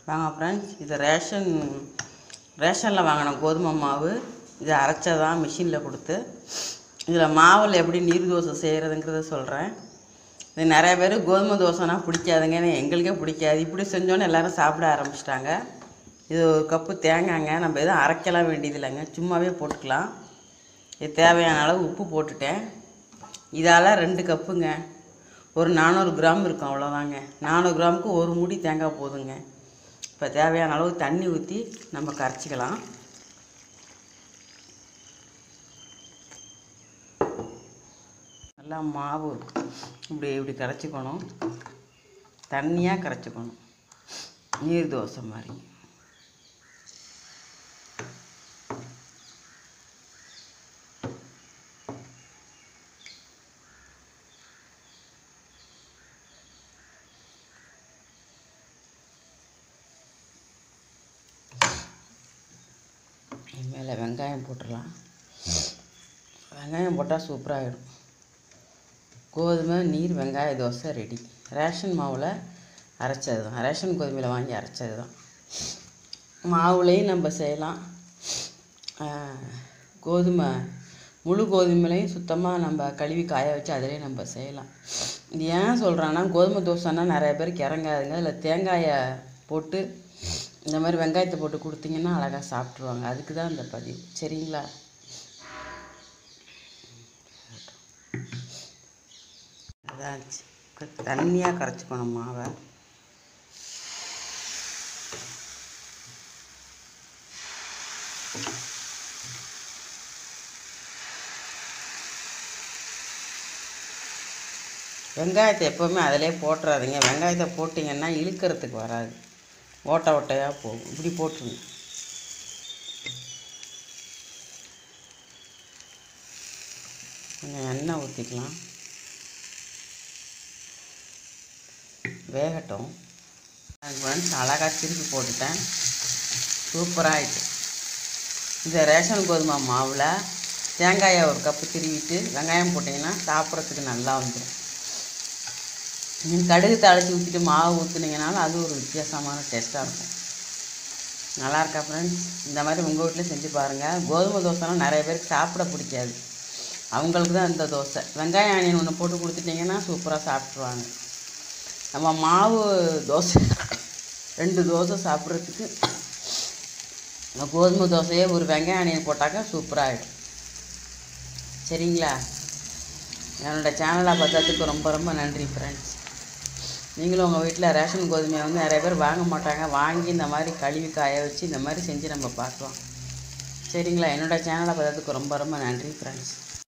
வாங்க ஃப்ரெண்ட்ஸ் இது ரேஷன் ரேஷனில் வாங்கின கோதுமை மாவு இது அரைச்சதான் மிஷினில் கொடுத்து இதில் மாவில் எப்படி நீர் தோசை செய்கிறதுங்கிறத சொல்கிறேன் இது நிறைய பேர் கோதுமை தோசைனா பிடிக்காதுங்க ஏன்னா எங்களுக்கே பிடிக்காது இப்படி செஞ்சோன்னே எல்லாரும் சாப்பிட ஆரம்பிச்சிட்டாங்க இது ஒரு கப்பு தேங்காய்ங்க நம்ம எதுவும் அரைக்கலாம் வேண்டியது இல்லைங்க சும்மாவே போட்டுக்கலாம் இது தேவையான அளவு உப்பு போட்டுட்டேன் இதால் ரெண்டு கப்புங்க ஒரு நானூறு கிராம் இருக்கும் அவ்வளோதாங்க நானூறு கிராமுக்கு ஒரு மூடி தேங்காய் போதுங்க இப்போ தேவையான அளவு தண்ணி ஊற்றி நம்ம கரைச்சிக்கலாம் நல்லா மாவு இப்படி இப்படி கரைச்சிக்கணும் தண்ணியாக கரைச்சிக்கணும் நீர் தோசை மாதிரி மேலே வெங்காயம் போட்டுடலாம் வெங்காயம் போட்டால் சூப்பராகிடும் கோதுமை நீர் வெங்காய தோசை ரெடி ரேஷன் மாவில் அரைச்சது தான் ரேஷன் கோதுமையில் வாங்கி அரைச்சது தான் மாவுலேயும் நம்ம செய்யலாம் ஆஹ், கோதுமை முழு கோதுமையிலையும் சுத்தமாக நம்ம கழுவி காய வச்சு அதிலே நம்ம செய்யலாம் இது ஏன் சொல்கிறேன்னா கோதுமை தோசைன்னா நிறைய பேருக்கு இறங்காதுங்க அதில் தேங்காயை போட்டு இந்த மாதிரி வெங்காயத்தை போட்டு கொடுத்தீங்கன்னா அழகாக சாப்பிட்ருவாங்க அதுக்கு தான் இந்த பதிவு சரிங்களா அதான் தண்ணியாக கரைச்சிக்கணும் மாவை வெங்காயத்தை எப்போவுமே அதிலே போட்டுறாதீங்க வெங்காயத்தை போட்டிங்கன்னா இழுக்கிறதுக்கு வராது ஓட்டை ஓட்டையாக போகும் இப்படி போட்டுருங்க கொஞ்சம் எண்ணெய் ஊற்றிக்கலாம் வேகட்டும் ஃப்ரெண்ட்ஸ் அழகாக திருப்பி போட்டுட்டேன் சூப்பராக ஆயிட்டு இந்த ரேஷன் கோதுமை மாவில் தேங்காயை ஒரு கப்பு திருவிட்டு வெங்காயம் போட்டிங்கன்னா சாப்பிட்றதுக்கு நல்லா வந்துடும் நீங்கள் கடுகு தாளித்து ஊற்றிட்டு மாவு ஊற்றுனீங்கனாலும் அது ஒரு வித்தியாசமான டேஸ்ட்டாக இருக்கும் நல்லா இருக்கா ஃப்ரெண்ட்ஸ் இந்த மாதிரி உங்கள் வீட்டில் செஞ்சு பாருங்கள் கோதுமை தோசைலாம் நிறைய பேருக்கு சாப்பிட பிடிக்காது அவங்களுக்கு தான் இந்த தோசை வெங்காயம் ஆனியன் ஒன்று போட்டு கொடுத்துட்டிங்கன்னா சூப்பராக சாப்பிட்ருவாங்க நம்ம மாவு தோசை ரெண்டு தோசை சாப்பிட்றதுக்கு இந்த கோதுமை தோசையே ஒரு வெங்காயம் ஆனியன் போட்டாக்கா சூப்பராகிடும் சரிங்களா என்னோட சேனலை பார்த்ததுக்கு ரொம்ப ரொம்ப நன்றி ஃப்ரெண்ட்ஸ் நீங்களும் உங்கள் வீட்டில் ரேஷன் கோதுமையை வந்து நிறைய பேர் வாங்க மாட்டாங்க வாங்கி இந்த மாதிரி கழுவி காய வச்சு இந்த மாதிரி செஞ்சு நம்ம பார்க்கலாம் சரிங்களா என்னோட சேனலை பார்த்ததுக்கு ரொம்ப ரொம்ப நன்றி ஃப்ரெண்ட்ஸ்